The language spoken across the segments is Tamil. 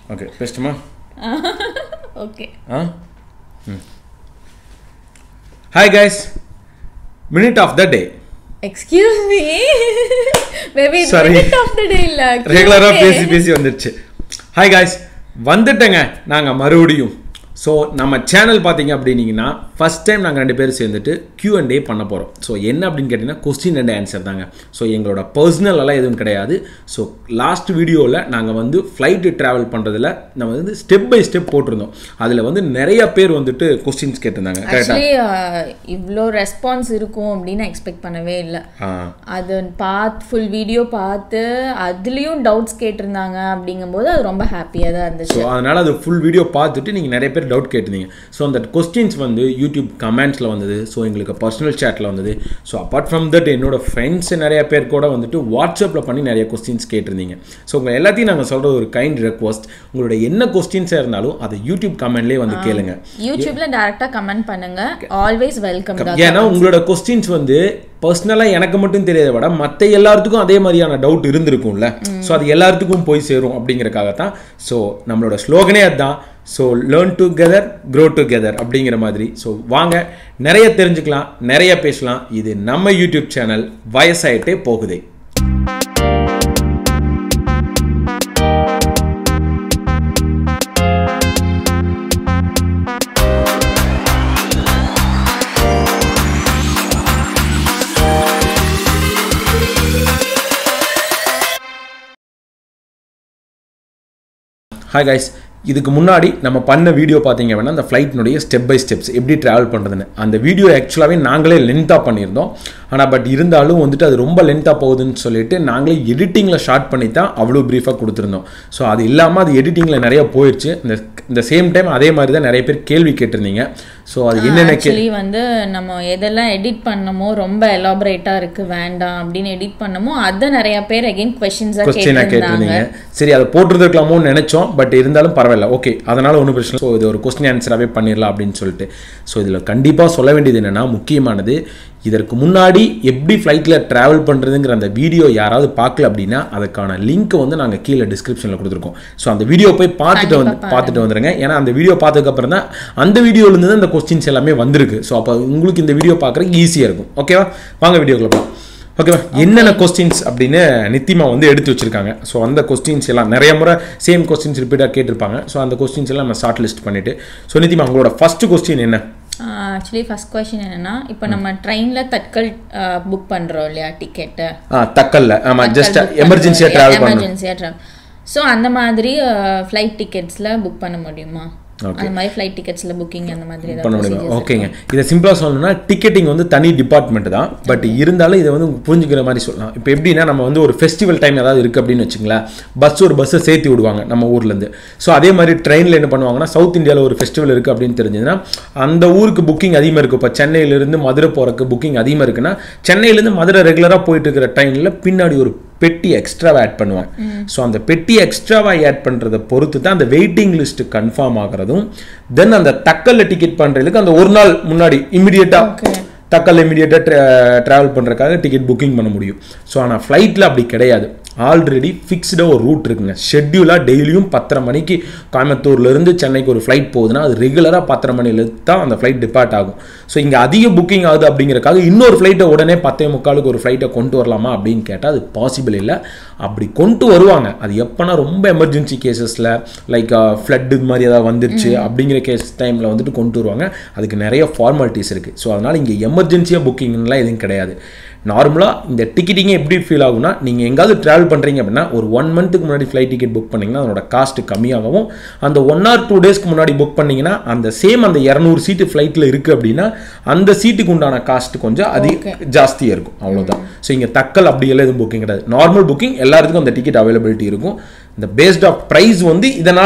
ஓகே பேசட்டுமா ஓகே ஆ hi guys minute of the day excuse me maybe Sorry. Minute of the day இல்ல ரெகுலராக பேசி பேசி வந்துடுச்சு ஹாய் காய்ஸ் வந்துட்டேங்க நாங்கள் மறுபடியும் ஸோ நம்ம சேனல் பார்த்தீங்க அப்படின்னீங்கன்னா ஃபஸ்ட் டைம் நாங்கள் ரெண்டு பேரும் சேர்ந்துட்டு Q and A பண்ண போகிறோம் ஸோ என்ன அப்படின்னு கேட்டிங்கன்னா கொஸ்டின் அண்ட் ஆன்சர் தாங்க ஸோ எங்களோட பர்சனல் எல்லாம் எதுவும் கிடையாது ஸோ லாஸ்ட் வீடியோவில் நாங்கள் வந்து ஃப்ளைட்டு ட்ராவல் பண்ணுறதுல நம்ம வந்து ஸ்டெப் பை ஸ்டெப் போட்டிருந்தோம் அதில் வந்து நிறைய பேர் வந்துட்டு கொஸ்டின்ஸ் கேட்டிருந்தாங்க கரெக்டாக ஆக்சுவலி இவ்வளோ ரெஸ்பான்ஸ் இருக்கும் அப்படின்னு எக்ஸ்பெக்ட் பண்ணவே இல்லை ஆ அது பார்த்து ஃபுல் வீடியோ பார்த்து அதுலேயும் டவுட்ஸ் கேட்டிருந்தாங்க அப்படிங்கும்போது அது ரொம்ப ஹாப்பியாக தான் இருந்துச்சு ஸோ அதனால் அது ஃபுல் வீடியோ பார்த்துட்டு நீங்கள் நிறைய பேர் டவுட் கேட்டிருந்தீங்க ஸோ அந்த கொஸ்டின்ஸ் வந்து யூடியூப் கமெண்ட்ஸில் வந்தது ஸோ எங்களுக்கு பர்சனல் சேட்டில் வந்தது ஸோ அப்பார்ட் ஃப்ரம் தட் என்னோட ஃப்ரெண்ட்ஸ் நிறைய பேர் கூட வந்துட்டு வாட்ஸ்அப்பில் பண்ணி நிறைய கொஸ்டின்ஸ் கேட்டிருந்தீங்க ஸோ உங்கள் எல்லாத்தையும் நாங்கள் சொல்கிற ஒரு கைண்ட் ரெக்வஸ்ட் உங்களோட என்ன கொஸ்டின்ஸாக இருந்தாலும் அதை யூடியூப் கமெண்ட்லேயே வந்து கேளுங்க யூடியூப்ல டேரக்டா கமெண்ட் பண்ணுங்க ஆல்வேஸ் வெல்கம் தான் ஏன்னா உங்களோட கொஸ்டின்ஸ் வந்து பர்சனலாக எனக்கு மட்டும் தெரியாத விட மற்ற எல்லாத்துக்கும் அதே மாதிரியான டவுட் இருந்திருக்கும்ல ஸோ அது எல்லாத்துக்கும் போய் சேரும் அப்படிங்கறக்காக தான் ஸோ நம்மளோட ஸ்லோகனே அதுதான் so learn together grow together அப்படிங்கிற மாதிரி ஸோ வாங்க நிறைய தெரிஞ்சுக்கலாம் நிறைய பேசலாம் இது நம்ம யூடியூப் சேனல் வயசாயிட்டே போகுதே ஹாய் கைஸ் இதுக்கு முன்னாடி நம்ம பண்ண வீடியோ பார்த்தீங்க வேணா அந்த ஃப்ளைட்னுடைய ஸ்டெப் பை ஸ்டெப்ஸ் எப்படி ட்ராவல் பண்ணுறதுன்னு அந்த வீடியோ ஆக்சுவலாகவே நாங்களே லென்த்தாக பண்ணியிருந்தோம் ஆனால் பட் இருந்தாலும் வந்துட்டு அது ரொம்ப லென்த்தாக போகுதுன்னு சொல்லிட்டு நாங்களே எடிட்டிங்கில் ஷார்ட் பண்ணி தான் அவ்வளோ ப்ரீஃபாக கொடுத்துருந்தோம் ஸோ அது இல்லாமல் அது எடிட்டிங்கில் நிறைய போயிடுச்சு இந்த இந்த சேம் டைம் அதே மாதிரி தான் நிறைய பேர் கேள்வி கேட்டிருந்தீங்க ஸோ அது என்னென்ன கே ஆக்சுவலி வந்து நம்ம எதெல்லாம் எடிட் பண்ணமோ ரொம்ப எலாபரேட்டா இருக்கு வேண்டாம் அப்படின்னு எடிட் பண்ணமோ அதை நிறைய பேர் அகைன் கொஸ்டின்ஸா கொஸ்டினாக கேட்டிருந்தாங்க கேட்டிருந்தீங்க சரி அதை போட்டிருந்துருக்கலாமோன்னு நினச்சோம் பட் இருந்தாலும் பரவாயில்ல ஓகே அதனால் ஒன்றும் பிரச்சனை ஸோ இது ஒரு கொஸ்டின் ஆன்சராகவே பண்ணிடலாம் அப்படின்னு சொல்லிட்டு ஸோ இதில் கண்டிப்பாக சொல்ல வேண்டியது என்னென்னா முக்கியமானது இதற்கு முன்னாடி எப்படி ஃப்ளைட்டில் ட்ராவல் பண்ணுறதுங்கிற அந்த வீடியோ யாராவது பார்க்கல அப்படின்னா அதுக்கான லிங்க் வந்து நாங்கள் கீழே டிஸ்கிரிப்ஷனில் கொடுத்துருக்கோம் ஸோ அந்த வீடியோ போய் பார்த்துட்டு வந்து பார்த்துட்டு வந்துருங்க ஏன்னா அந்த வீடியோ பார்த்ததுக்கப்புறம் தான் அந்த வீடியோலேருந்து தான் இந்த கொஸ்டின்ஸ் எல்லாமே வந்திருக்கு ஸோ அப்போ உங்களுக்கு இந்த வீடியோ பார்க்குறதுக்கு ஈஸியாக இருக்கும் ஓகேவா வாங்க வீடியோக்குள்ள போகலாம் ஓகேவா என்னென்ன கொஸ்டின்ஸ் அப்படின்னு நித்திமா வந்து எடுத்து வச்சிருக்காங்க ஸோ அந்த கொஸ்டின்ஸ் எல்லாம் நிறைய முறை சேம் கொஸ்டின்ஸ் ரிப்பீட்டாக கேட்டிருப்பாங்க ஸோ அந்த கொஸ்டின்ஸ் எல்லாம் நம்ம ஷார்ட் லிஸ்ட் பண்ணிட்டு ஸோ நித்திமா உங்களோட ஃபர்ஸ்ட் கொஸ்டின் என்ன ஆக்சுவலி ஃபர்ஸ்ட் கொஸ்டின் என்னன்னா இப்போ நம்ம ட்ரெயின்ல தட்கல் புக் பண்றோம் இல்லையா டிக்கெட்டு ஆ தக்கல்ல ஆமாம் ஜஸ்ட் எமர்ஜென்சியாக ட்ராவல் பண்ணணும் எமர்ஜென்சியாக ட்ராவல் ஸோ அந்த மாதிரி ஃப்ளைட் டிக்கெட்ஸில் புக் பண்ண முடியுமா அந்த மாதிரி ஃப்ளைட் டிக்கெட்ஸில் புக்கிங் அந்த மாதிரி பண்ண ஏதாவது முடியும் ஓகேங்க இதை சிம்பிளாக சொல்லணும்னா டிக்கெட்டிங் வந்து தனி டிபார்ட்மெண்ட் தான் பட் இருந்தாலும் இதை வந்து புரிஞ்சுக்கிற மாதிரி சொல்லலாம் இப்போ எப்படின்னா நம்ம வந்து ஒரு ஃபெஸ்டிவல் டைம் ஏதாவது இருக்குது அப்படின்னு வச்சுங்களேன் பஸ் ஒரு பஸ்ஸை சேர்த்து விடுவாங்க நம்ம ஊர்லேருந்து ஸோ அதே மாதிரி ட்ரெயினில் என்ன பண்ணுவாங்கன்னா சவுத் இந்தியாவில் ஒரு ஃபெஸ்டிவல் இருக்குது அப்படின்னு தெரிஞ்சதுன்னா அந்த ஊருக்கு புக்கிங் அதிகமாக இருக்குது இப்போ சென்னையிலேருந்து மதுரை போகிறக்கு புக்கிங் அதிகமாக இருக்குன்னா சென்னையிலேருந்து மதுரை ரெகுலராக போயிட்டு இருக்கிற ட்ரெயினில் பின்னாடி ஒரு பெட்டி எக்ஸ்ட்ராவை ஆட் பண்ணுவாங்க ஸோ அந்த பெட்டி எக்ஸ்ட்ராவா ஆட் பண்ணுறதை பொறுத்து தான் அந்த வெயிட்டிங் லிஸ்ட் கன்ஃபார்ம் ஆகிறதும் தென் அந்த தக்கல்ல டிக்கெட் பண்ணுறதுக்கு அந்த ஒரு நாள் முன்னாடி இமிடியேட்டாக தக்கல் இமிடியேட்டாக ட்ராவல் பண்ணுறதுக்காக டிக்கெட் புக்கிங் பண்ண முடியும் ஸோ ஆனால் ஃப்ளைட்டில் அப்படி கிடையாது ஆல்ரெடி ஃபிக்ஸ்டாக ஒரு ரூட் இருக்குங்க ஷெட்யூலாக டெய்லியும் பத்தரை மணிக்கு கோயம்புத்தூர்லேருந்து சென்னைக்கு ஒரு ஃப்ளைட் போகுதுன்னா அது ரெகுலராக பத்தரை மணில தான் அந்த ஃப்ளைட் டிபார்ட் ஆகும் ஸோ இங்கே அதிக புக்கிங் ஆகுது அப்படிங்கிறக்காக இன்னொரு ஃப்ளைட்டை உடனே பத்தே முக்காலுக்கு ஒரு ஃப்ளைட்டை கொண்டு வரலாமா அப்படின்னு கேட்டால் அது பாசிபிள் இல்லை அப்படி கொண்டு வருவாங்க அது எப்போனா ரொம்ப எமர்ஜென்சி கேசஸில் லைக் ஃப்ளட் இது மாதிரி ஏதாவது வந்துருச்சு அப்படிங்கிற கேஸ் டைமில் வந்துட்டு கொண்டு வருவாங்க அதுக்கு நிறைய ஃபார்மாலிட்டிஸ் இருக்குது ஸோ அதனால் இங்கே எமர்ஜென்சியாக புக்கிங்லாம் எதுவும் கிடையாது நார்மலாக இந்த டிக்கெட்டிங்கே எப்படி ஃபீல் ஆகும்னா நீங்கள் எங்காவது ட்ராவல் பண்ணுறீங்க அப்படின்னா ஒரு ஒன் மந்த்துக்கு முன்னாடி ஃப்ளைட் டிக்கெட் புக் பண்ணிங்கன்னா அதனோட காஸ்ட் கம்மியாகவும் அந்த ஒன் ஆர் டூ டேஸ்க்கு முன்னாடி புக் பண்ணிங்கன்னா அந்த சேம் அந்த இரநூறு சீட்டு ஃப்ளைட்டில் இருக்குது அப்படின்னா அந்த சீட்டுக்கு உண்டான காஸ்ட் கொஞ்சம் அதிக ஜாஸ்தியாக இருக்கும் அவ்வளோதான் ஸோ இங்கே தக்கல் அப்படியெல்லாம் எதுவும் புக்கிங் கிடையாது நார்மல் புக்கிங் எல்லாத்துக்கும் அந்த டிக்கெட் அவைலபிலிட்டி இருக்கும் இந்த பேஸ்ட் ஆஃப் ப்ரைஸ் வந்து இதனால்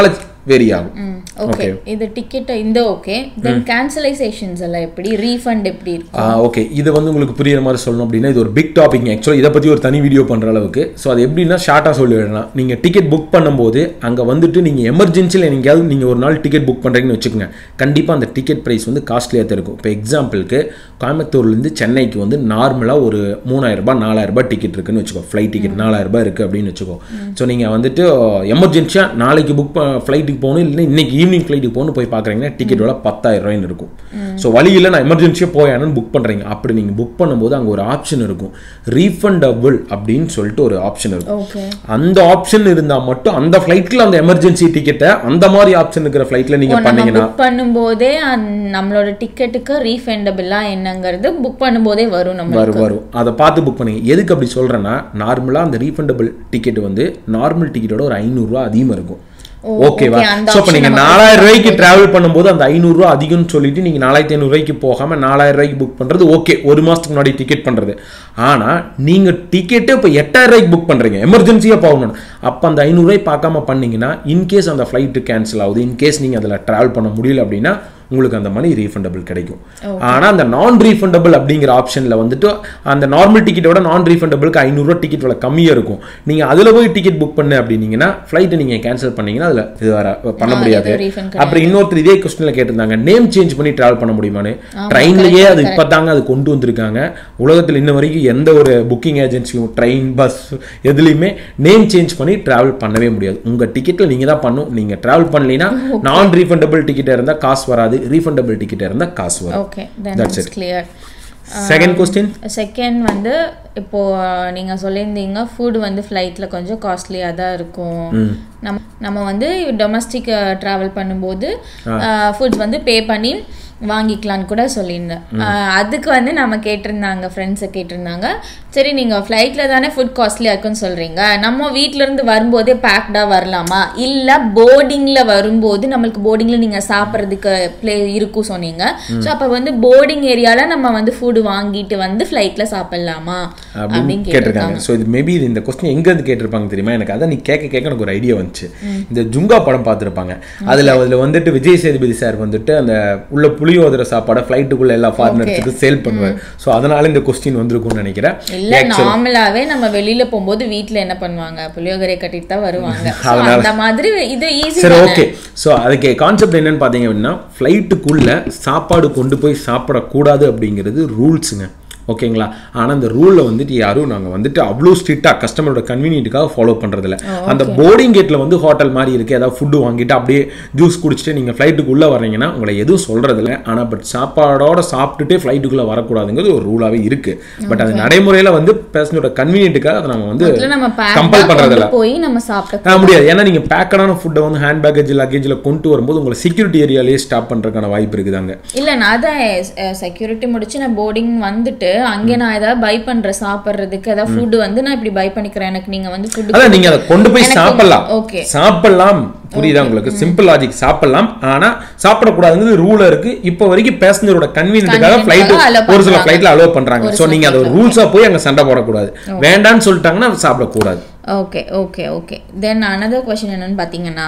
வேரி ஆகும் ஓகே இது டிக்கெட் இந்த ஓகே தென் கேன்சலைசேஷன்ஸ் எல்லாம் எப்படி ரீஃபண்ட் எப்படி இருக்கும் ஓகே இது வந்து உங்களுக்கு புரியுற மாதிரி சொல்லணும் அப்படின்னா இது ஒரு பிக் டாபிக் ஆக்சுவலாக இதை பற்றி ஒரு தனி வீடியோ பண்ணுற அளவுக்கு ஸோ அது எப்படின்னா ஷார்ட்டாக சொல்லிவிடலாம் நீங்கள் டிக்கெட் புக் பண்ணும்போது அங்கே வந்துட்டு நீங்கள் எமர்ஜென்சியில் எங்கேயாவது நீங்கள் ஒரு நாள் டிக்கெட் புக் பண்ணுறீங்கன்னு வச்சுக்கோங்க கண்டிப்பாக அந்த டிக்கெட் ப்ரைஸ் வந்து காஸ்ட்லியாக தான் இருக்கும் இப்போ எக்ஸாம்பிளுக்கு கோயம்புத்தூர்லேருந்து சென்னைக்கு வந்து நார்மலாக ஒரு மூணாயிரம் ரூபாய் நாலாயிரம் ரூபாய் டிக்கெட் இருக்குன்னு வச்சுக்கோ ஃப்ளைட் டிக்கெட் நாலாயிரம் ரூபாய் இருக்குது அப்படின்னு வச்சுக்கோ ஸோ நீங்கள் வந்துட்டு எமர்ஜென்சியாக நாளைக்கு புக் ஃப்ளைட்டுக்கு போகணும் இல்லைன்னா இன்னைக்கு ஈவினிங் ஃப்ளைட்டுக்கு போகணும் போய் பார்க்குறீங்கன்னா டிக்கெட் விலை பத்தாயிரம் ரூபாய்னு இருக்கும் ஸோ வழியில் நான் எமர்ஜென்சியாக போயானு புக் பண்ணுறீங்க அப்படி நீங்கள் புக் பண்ணும்போது அங்கே ஒரு ஆப்ஷன் இருக்கும் ரீஃபண்டபிள் அப்படின்னு சொல்லிட்டு ஒரு ஆப்ஷன் இருக்கும் ஓகே அந்த ஆப்ஷன் இருந்தால் மட்டும் அந்த ஃப்ளைட்டில் அந்த எமர்ஜென்சி டிக்கெட்டை அந்த மாதிரி ஆப்ஷன் இருக்கிற ஃப்ளைட்டில் நீங்கள் நம்ம பண்ணீங்கன்னா புக் பண்ணும்போதே அந்த- நம்மளோட டிக்கெட்டுக்கு ரீஃபண்டபிளா என்னங்கிறது புக் பண்ணும்போதே வரும் நம்ம வரும் வரும் அதை பார்த்து புக் பண்ணுங்க எதுக்கு அப்படி சொல்றேன்னா நார்மலாக அந்த ரீஃபண்டபிள் டிக்கெட் வந்து நார்மல் டிக்கெட்டோட ஒரு ஐநூறுரூவா அதிகமாக இருக்கும் ஓ, ஓகேவா okay, அந்த ஸோ இப்போ option நீங்கள் நம்ம நாலாயிரம் ரூபாய்க்கு டிராவல் பண்ணும்போது அந்த ஐநூறுரூவா அதிகம்னு சொல்லிட்டு நீங்கள் நாலாயிரத்தி ஐநூறுரூவாய்க்கு போகாமல் நாலாயிரம் ரூபாய்க்கு புக் பண்ணுறது ஓகே ஒரு மாதத்துக்கு முன்னாடி டிக்கெட் பண்ணுறது ஆனால் நீங்கள் டிக்கெட்டே இப்போ எட்டாயிரம் ரூபாய்க்கு புக் பண்ணுறீங்க எமர்ஜென்சியாக போகணும் அப்போ அந்த ஐநூறுரூவாய் பார்க்காம பண்ணீங்கன்னா இன்கேஸ் அந்த ஃப்ளைட்டு கேன்சல் ஆகுது இன்கேஸ் நீங்கள் அதில் ட்ராவல் பண்ண முடியல அப்படின்னா உங்களுக்கு அந்த மணி ரீஃபண்டபிள் கிடைக்கும் ஆனால் அந்த நான் ரீஃபண்டபிள் அப்படிங்கிற ஆப்ஷனில் வந்துட்டு அந்த நார்மல் டிக்கெட்டோட நான் ரீஃபண்டபிளுக்கு ஐநூறுரூவா டிக்கெட் விலை கம்மியாக இருக்கும் நீங்கள் அதில் போய் டிக்கெட் புக் பண்ணு அப்படின்னீங்கன்னா ஃப்ளைட்டை நீங்கள் கேன்சல் பண்ணீங்கன்னா அதில் இது வர பண்ண முடியாது இது refund அப்புறம் இன்னொருத்தர் இதே கொஸ்டினில் கேட்டிருந்தாங்க நேம் சேஞ்ச் பண்ணி ட்ராவல் பண்ண முடியுமான்னு ட்ரெயின்லேயே அது இப்போ தாங்க அது கொண்டு வந்திருக்காங்க உலகத்தில் இன்ன வரைக்கும் எந்த ஒரு புக்கிங் ஏஜென்சியும் ட்ரெயின் பஸ் எதுலேயுமே நேம் சேஞ்ச் பண்ணி ட்ராவல் பண்ணவே முடியாது உங்கள் டிக்கெட்டில் நீங்கள் தான் பண்ணும் நீங்கள் ட்ராவல் பண்ணலைன்னா நான் ரீஃபண்டபிள் டிக்கெட்டாக இருந்தால் காசு வராது ரீஃபண்டபிள் டிக்கெட்டாக இருந்தால் காசு வரும் okay then That's it's clear second question second வந்து இப்போ அஹ், நீங்க சொல்லியிருந்தீங்க ஃபுட் வந்து ஃப்ளைட்ல கொஞ்சம் காஸ்ட்லியாக தான் இருக்கும் நம்ம நம்ம வந்து டொமஸ்டிக் ட்ராவல் பண்ணும்போது ஃபுட்ஸ் வந்து பே பண்ணி வாங்கிக்கலான்னு கூட சொல்லியிருந்தேன் அஹ், அதுக்கு வந்து நம்ம கேட்டிருந்தாங்க ஃப்ரெண்ட்ஸை கேட்டிருந்தாங்க சரி நீங்கள் ஃப்ளைட்டில் தானே ஃபுட் காஸ்ட்லியாக இருக்குன்னு சொல்கிறீங்க நம்ம வீட்ல இருந்து வரும்போதே பேக்டாக வரலாமா இல்லை போர்டிங்கில் வரும்போது நம்மளுக்கு போர்டிங்கில் நீங்கள் சாப்பிட்றதுக்கு ப்ளே இருக்கும் சொன்னீங்க ஸோ அப்போ வந்து போர்டிங் ஏரியாவில் நம்ம வந்து ஃபுட் வாங்கிட்டு வந்து ஃப்ளைட்டில் சாப்பிட்லாமா அப்படின்னு அப்படின்னு கேட்டிருக்காங்க ஸோ இது மேபி இந்த கொஸ்டின் எங்கேருந்து கேட்டிருப்பாங்க தெரியுமா எனக்கு அதான் நீ கேட்க கேட்க எனக்கு ஒரு ஐடியா வந்துச்சு இந்த ஜுங்கா படம் பார்த்துருப்பாங்க அதில் அதில் வந்துட்டு விஜய் சேதுபதி சார் வந்துட்டு அந்த உள்ள புளியோதரை சாப்பாடை ஃப்ளைட்டுக்குள்ள எல்லா ஃபாரினர்ஸுக்கு சேல் பண்ணுவார் ஸோ அதனால இந்த கொஸ்டின் வந்திருக்கும்னு நினைக்கிறேன் இல்ல நார்மலாவே நம்ம வெளியில போகும்போது வீட்ல என்ன பண்ணுவாங்க புளியோகரை கட்டிட்டு தான் வருவாங்க So, அதனால- அந்த மாதிரி இது ஈஸி சரி ஓகே ஸோ அதுக்கு கான்செப்ட் என்னன்னு பார்த்தீங்க அப்படின்னா ஃப்ளைட்டுக்குள்ள சாப்பாடு கொண்டு போய் சாப்பிடக்கூடாது அப்படிங்கிறது ரூல்ஸுங்க ஓகேங்களா ஆனால் அந்த ரூலில் வந்துட்டு யாரும் நாங்கள் வந்துட்டு அவ்வளோ ஸ்ட்ரிக்டாக கஸ்டமரோட கன்வீனியன்ட்டுக்காக ஃபாலோ பண்ணுறதில்ல அந்த போர்டிங் கேட்டில் வந்து ஹோட்டல் மாதிரி இருக்குது ஏதாவது ஃபுட்டு வாங்கிட்டு அப்படியே ஜூஸ் குடிச்சிட்டு நீங்கள் ஃப்ளைட்டுக்குள்ளே வர்றீங்கன்னா உங்களை எதுவும் சொல்கிறதில்ல ஆனால் பட் சாப்பாடோட சாப்பிட்டுட்டே ஃப்ளைட்டுக்குள்ளே வரக்கூடாதுங்கிறது ஒரு ரூலாகவே இருக்குது பட் அது நடைமுறையில் வந்து பேசனோட கன்வீனியன்ட்டுக்காக அதை நம்ம வந்து நம்ம கம்பல் பேக் பண்ணுறதில்ல போய் நம்ம சாப்பிட்ட ஆ, முடியாது ஏன்னா நீங்க பேக்கடான ஃபுட்டை வந்து ஹேண்ட் பேக்கேஜ் லக்கேஜில் கொண்டு வரும்போது உங்களை செக்யூரிட்டி ஏரியாலேயே ஸ்டாப் பண்றதுக்கான வாய்ப்பு இருக்குதாங்க இல்ல நான் அதான் செக்யூரிட்டி முடிச்சு நான் போர்டிங் வந்துட்டு அங்கே நான் ஏதாவது பை பண்றேன் சாப்பிடுறதுக்கு ஏதாவது ஃபுட் வந்து நான் இப்படி பை பண்ணிக்கிறேன் எனக்கு நீங்க வந்து ஃபுட் அதான் நீங்க அதை கொண்டு போய் சாப்பிடலாம் ஓகே சாப்பிடலாம் புரியுதா உங்களுக்கு சிம்பிள் லாஜிக் சாப்பிடலாம் ஆனா சாப்பிடக்கூடாதுங்கிறது ரூல இருக்கு இப்போ வரைக்கும் பேசஞ்சரோட கன்வீனியன்ட்டுக்காக ஃபிளைட் Convenience-க்காக allow ஒரு சில பண்றாங்க. ஃபிளைட்ல அலோவ் பண்றாங்க சோ நீங்க அதை ஒரு ரூல்ஸா போய் அங்க சண்டை போடக்கூடாது வேண்டாம்னு சொல்லிட்டாங்கன்னா சாப்பிடக்கூடாது okay okay okay then another question என்னன்னு பார்த்தீங்கன்னா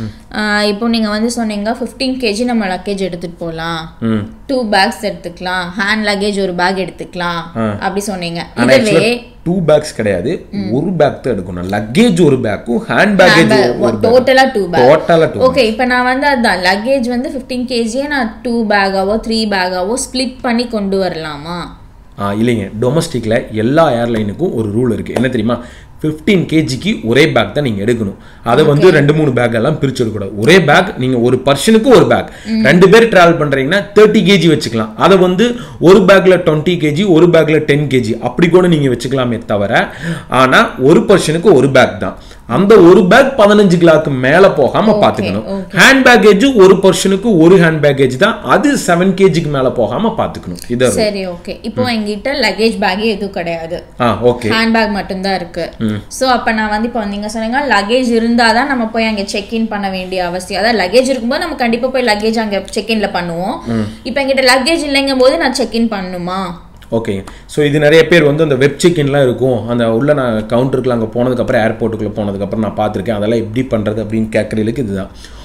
ஆஹ் இப்போ நீங்க வந்து சொன்னீங்க ஃபிஃப்டீன் கேஜி நம்ம லக்கேஜ் எடுத்துட்டு போகலாம் ம் டூ பேக்ஸ் எடுத்துக்கலாம் ஹேண்ட் லக்கேஜ் ஒரு பேக் எடுத்துக்கலாம் அப்படி சொன்னீங்க ஆனா இதுவே டூ பேக்ஸ் கிடையாது ஒரு பேக் தான் எடுக்கணும் லக்கேஜ் ஒரு பேக்கும் ஹேண்ட் பேக்கேஜ் ஒரு டோட்டலா டூ பேக் டோட்டலா டூ ஓகே இப்போ நான் வந்து அதான் லக்கேஜ் வந்து ஃபிஃப்டீன் கேஜியே நான் டூ பேக்காவோ த்ரீ பேக்காவோ ஸ்ப்ளிட் பண்ணி கொண்டு வரலாமா ஆ இல்லைங்க டொமஸ்டிக்கில் எல்லா ஏர்லைனுக்கும் ஒரு ரூல் இருக்குது என்ன தெரியுமா ஃபிஃப்டீன் கேஜிக்கு ஒரே பேக் தான் நீங்கள் எடுக்கணும் அதை வந்து ரெண்டு மூணு பேக் எல்லாம் பிரிச்சு எடுக்கக்கூடாது ஒரே பேக் நீங்கள் ஒரு பர்சனுக்கு ஒரு பேக் ரெண்டு பேர் ட்ராவல் பண்ணுறீங்கன்னா தேர்ட்டி கேஜி வச்சுக்கலாம் அதை வந்து ஒரு பேக்கில் டுவெண்ட்டி கேஜி ஒரு பேக்கில் டென் கேஜி அப்படி கூட நீங்கள் வச்சுக்கலாமே தவிர ஆனால் ஒரு பர்சனுக்கு ஒரு பேக் தான் அந்த ஒரு பேக் பதினஞ்சு கிலாக்கு மேலே போகாமல் பார்த்துக்கணும் ஹேண்ட் பேக்கேஜ் ஒரு பர்சனுக்கு ஒரு ஹேண்ட் பேக்கேஜ் தான் அது செவன் கேஜிக்கு மேலே போகாமல் பார்த்துக்கணும் இதை சரி ஓகே இப்போ எங்கிட்ட லக்கேஜ் பேக்கே எதுவும் கிடையாது ஆ ஓகே ஹேண்ட் பேக் மட்டும்தான் இருக்கு ஸோ அப்போ நான் வந்து இப்போ நீங்க சொன்னீங்க லக்கேஜ் இருந்தால் தான் நம்ம போய் அங்கே செக் இன் பண்ண வேண்டிய அவசியம் அதாவது லக்கேஜ் இருக்கும்போது நம்ம கண்டிப்பாக போய் லக்கேஜ் அங்கே செக் இன்ல பண்ணுவோம் இப்போ எங்கிட்ட லக்கேஜ் இல்லைங்கும் போது நான் செக் இன் பண்ணுமா ஓகே ஸோ இது நிறைய பேர் வந்து அந்த வெப் செக்இன்லாம் இருக்கும் அந்த உள்ள நான் கவுண்டருக்குள்ள அங்கே போனதுக்கப்புறம் ஏர்போர்ட்டுக்குள்ளே போனதுக்கப்புறம் நான் பார்த்துருக்கேன் அதெல்லாம் எப்படி பண்ணுறது அப்படின்னு கேட்குறதுக்கு இதுதான்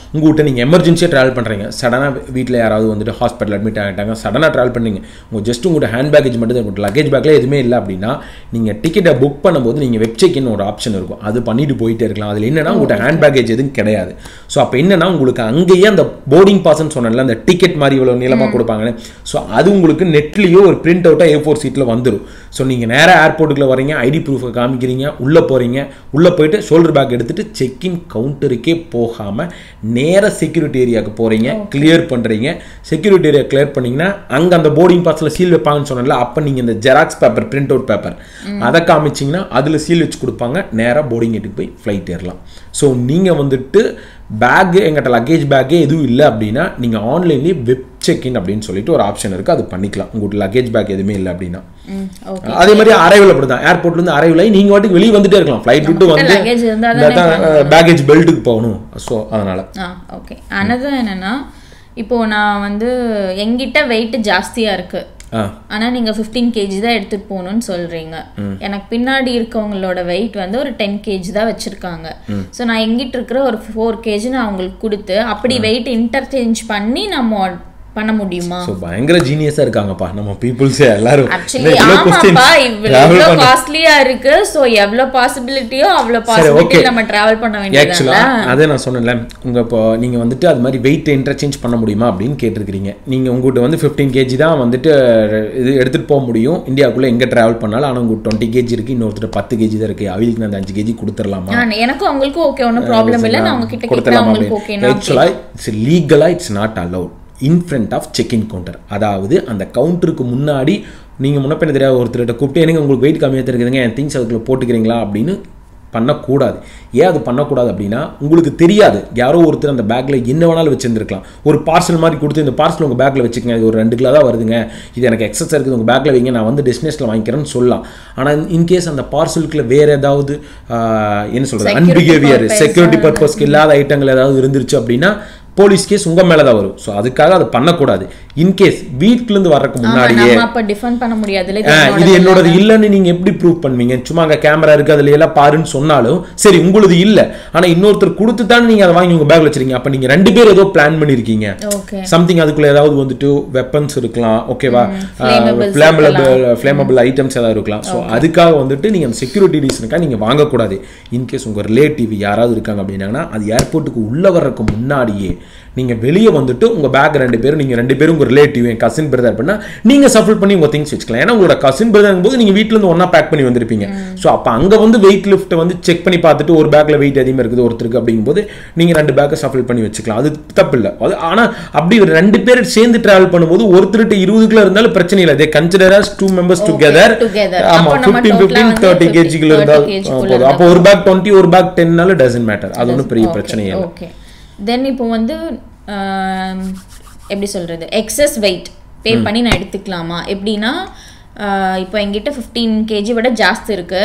உங்கள்கிட்ட நீங்கள் எமர்ஜென்சியாக ட்ராவல் பண்ணுறீங்க சடனாக வீட்டில் யாராவது வந்துட்டு ஹாஸ்பிட்டல் அட்மிட் ஆகிட்டாங்க சடனாக ட்ராவல் பண்ணீங்க உங்கள் ஜஸ்ட் உங்கள்கிட்ட ஹேண்ட் பேக்கேஜ் மட்டும் தான் இருக்கும் லக்கேஜ் பேக்கில் எதுவுமே இல்லை அப்படின்னா நீங்கள் டிக்கெட்டை புக் பண்ணும்போது நீங்கள் வெப் செக்னு ஒரு ஆப்ஷன் இருக்கும் அது பண்ணிட்டு போயிட்டே இருக்கலாம் அதில் என்னன்னா உங்கள்கிட்ட ஹேண்ட் பேக்கேஜ் எதுவும் கிடையாது ஸோ அப்போ என்னன்னா உங்களுக்கு அங்கேயே அந்த போர்டிங் பாஸ்ன்னு சொன்னேன்ல அந்த டிக்கெட் மாதிரி இவ்வளோ நீளமாக கொடுப்பாங்கன்னு ஸோ அது உங்களுக்கு நெட்லேயோ ஒரு பிரிண்ட் அவுட்டாக ஏ ஃபோர் சீட்டில் வந்துடும் ஸோ நீங்கள் நேராக ஏர்போர்ட்டுக்குள்ள வரீங்க ஐடி ப்ரூஃபை காமிக்கிறீங்க உள்ளே போகிறீங்க உள்ளே போயிட்டு ஷோல்டர் பேக் எடுத்துட்டு செக்இன் கவுண்டருக்கே போகாமல் நேராக செக்யூரிட்டி ஏரியாவுக்கு போகிறீங்க கிளியர் பண்ணுறீங்க செக்யூரிட்டி ஏரியா கிளியர் பண்ணீங்கன்னா அங்கே அந்த போர்டிங் பாஸில் சீல் வைப்பாங்கன்னு சொன்னல அப்போ நீங்கள் இந்த xerox paper print out paper அதை காமிச்சிங்கன்னா அதில் சீல் வச்சு கொடுப்பாங்க நேராக போர்டிங் கேட்டுக்கு போய் ஃப்ளைட் ஏறலாம் ஸோ நீங்கள் வந்துட்டு பேக்கு எங்கிட்ட லக்கேஜ் பேக்கே எதுவும் இல்லை அப்படின்னா நீங்கள் ஆன்லைன்லேயே வெப் செக்இன் அப்படின்னு சொல்லிட்டு ஒரு ஆப்ஷன் இருக்குது அது பண்ணிக்கலாம் உங்களுக்கு லக்கேஜ் பேக் எதுவுமே இல்லை அப்படின்னா ம் ஓகே அதே மாதிரி அரைவில் அப்படி தான் ஏர்போர்ட்லேருந்து அரைவில் ஆகி நீங்கள் வாட்டுக்கு வெளியே வந்துட்டே இருக்கலாம் ஃப்ளைட் விட்டு வந்து luggage இருந்தா தானே பேக்கேஜ் பெல்ட்டுக்கு போகணும் ஸோ அதனால் ஆ ஓகே அனதர் என்னன்னா இப்போ நான் வந்து எங்கிட்ட வெயிட் ஜாஸ்தியா இருக்கு ஆ ஆனா நீங்க 15 கேஜி தான் எடுத்துட்டு போகணும்னு சொல்றீங்க எனக்கு பின்னாடி இருக்கவங்களோட வெயிட் வந்து ஒரு டென் கேஜி தான் வச்சிருக்காங்க ஸோ நான் எங்கிட்ட இருக்கிற ஒரு ஃபோர் கேஜி நான் அவங்களுக்கு கொடுத்து அப்படி வெயிட் இன்டர்சேஞ்ச் பண்ணி நம்ம பண்ண முடியுமா ஸோ பயங்கர ஜீனியஸாக இருக்காங்கப்பா நம்ம பீப்புள்ஸே எல்லாரும் ஆக்சுவலி இவ்வளோ questions ஆமாப்பா travel இவ்வளவு பண்ண- காஸ்ட்லியா இருக்கு சோ எவ்வளவு பாசிபிலிட்டியோ அவ்வளவு சரி ஓகே பாசிபிலிட்டி நம்ம டிராவல் பண்ண வேண்டியதுல ஆக்சுவலாக அதே நான் சொன்னேன்ல உங்கள் இப்போ நீங்கள் வந்துட்டு அது மாதிரி வெயிட் இன்டர்சேஞ்ச் பண்ண முடியுமா அப்படின்னு கேட்டிருக்கிறீங்க நீங்கள் உங்கள்கிட்ட வந்து ஃபிஃப்டீன் கேஜி தான் வந்துட்டு இது எடுத்துகிட்டு போக முடியும் இந்தியாவுக்குள்ளே எங்கே ட்ராவல் பண்ணாலும் ஆனால் உங்களுக்கு டுவெண்ட்டி கேஜி இருக்குது இன்னொருத்தர் பத்து கேஜி தான் இருக்குது அவங்களுக்கு நான் அந்த அஞ்சு கேஜி கொடுத்துடலாமா எனக்கும் அவங்களுக்கும் ஓகே ஒன்றும் ப்ராப்ளம் இல்லை நான் உங்ககிட்ட கேட்குறேன் கொடுத்துடலாமா அவங்களுக்கு ஓகேனா ஆக்சுவலாக இட்ஸ் லீகலாக it's not allowed in front of check in counter அதாவது அந்த கவுண்டருக்கு முன்னாடி நீங்கள் முன்னப்பின தெரியாத ஒருத்தர்கிட்ட கூப்பிட்டு எனக்கு உங்களுக்கு வெயிட் கம்மியாக இருக்குதுங்க என் திங்ஸ் அதுக்குள்ள போட்டுக்கிறீங்களா அப்படின்னு பண்ணக்கூடாது ஏன் அது பண்ணக்கூடாது அப்படின்னா உங்களுக்கு தெரியாது யாரோ ஒருத்தர் அந்த பேக்கில் என்ன வேணாலும் வச்சிருந்துருக்கலாம் ஒரு பார்சல் மாதிரி கொடுத்து இந்த பார்சல் உங்கள் பேக்கில் வச்சுக்கங்க இது ஒரு ரெண்டு கிலோ தான் வருதுங்க இது எனக்கு எக்ஸஸ் இருக்குது உங்கள் பேக்கில் வைங்க நான் வந்து டெஸ்டினேஷனில் வாங்கிக்கிறேன்னு சொல்லலாம் ஆனால் இன்கேஸ் அந்த பார்சலுக்குள்ள வேறு ஏதாவது ஆஹ், என்ன சொல்கிறது Security அன்பிகேவியர் purpose, செக்யூரிட்டி பர்பஸ்க்கு இல்லாத ஐட்டங்கள் ஏதாவது இருந்துருச்சு அப்படின்னா போலீஸ் கேஸ் உங்க மேல தான் வரும் ஸோ அதுக்காக அதை பண்ணக்கூடாது இன்கேஸ் வீட்டிலேருந்து வர்றதுக்கு ஆமா முன்னாடியே நம்ம அப்ப டிஃபெண்ட் பண்ண முடியாதுல்ல இது ஆ, என்னோடது இது என்னோடது இல்லைன்னு நீங்க எப்படி ப்ரூவ் பண்ணுவீங்க சும்மா அங்க கேமரா இருக்கு அதுல எல்லாம் பாருன்னு சொன்னாலும் சரி உங்களுது இல்ல ஆனா இன்னொருத்தர் கொடுத்து தானே நீங்க அதை வாங்கி உங்க பேக்ல வச்சிருக்கீங்க அப்ப நீங்க ரெண்டு பேர் ஏதோ பிளான் பண்ணிருக்கீங்க ஓகே சம்திங் அதுக்குள்ள ஏதாவது வந்துட்டு வெப்பன்ஸ் இருக்கலாம் ஓகேவா flammables ஃபிளேமபிள் ஃபிளேமபிள் ஐட்டம்ஸ் ஏதாவது இருக்கலாம் ஸோ அதுக்காக வந்துட்டு நீங்க அந்த செக்யூரிட்டி ரீசனுக்காக நீங்க வாங்கக்கூடாது இன்கேஸ் உங்க ரிலேட்டிவ் யாராவது இருக்காங்க அப்படின்னாங்கன்னா அது ஏர்போர்ட்டுக்கு உள்ள வர்றதுக்கு முன்னாடியே நீங்க வெளியே வந்துட்டு உங்க பேக் ரெண்டு பேரும் நீங்க ரெண்டு பேரும் உங்க ரிலேட்டிவ் என் கசின் பிரதர் பண்ணா நீங்க சஃபில் பண்ணி உங்க திங்ஸ் வச்சுக்கலாம் ஏன்னா உங்களோட கசின் பிரதர் போது நீங்க வீட்ல இருந்து ஒண்ணா பேக் பண்ணி வந்திருப்பீங்க ஸோ அப்ப அங்க வந்து வெயிட் லிஃப்ட் வந்து செக் பண்ணி பார்த்துட்டு ஒரு பேக்ல வெயிட் அதிகமா இருக்குது ஒருத்தருக்கு அப்படிங்கும்போது நீங்க ரெண்டு பேக்கை சஃபில் பண்ணி வச்சுக்கலாம் அது தப்பு இல்லை அது ஆனா அப்படி ஒரு ரெண்டு பேர் சேர்ந்து டிராவல் பண்ணும்போது ஒருத்தர்கிட்ட இருபது கிலோ இருந்தாலும் பிரச்சனை இல்லை they consider as two members together together. ஆமா அப்போ நம்ம ஃபிஃப்டீன் total ஆ ஃபிஃப்டீன் வந்து தேர்ட்டி 50 கேஜிக்குள்ள 30 இருந்தால் kg குள்ள போதும் அப்போ ஒரு பேக் டுவெண்ட்டி ஒரு பேக் டென்னாலும் டசன்ட் மேட்டர் அது ஒன்றும் பெரிய பிரச்சனையே இல்லை ஓகே தென் இப்போ வந்து ஆம், எப்படி சொல்றது எக்ஸஸ் வெயிட் பே பண்ணி நான் எடுத்துக்கலாமா எப்படின்னா ஆஹ், இப்போ என்கிட்ட ஃபிஃப்டீன் கேஜி விட ஜாஸ்தி இருக்கு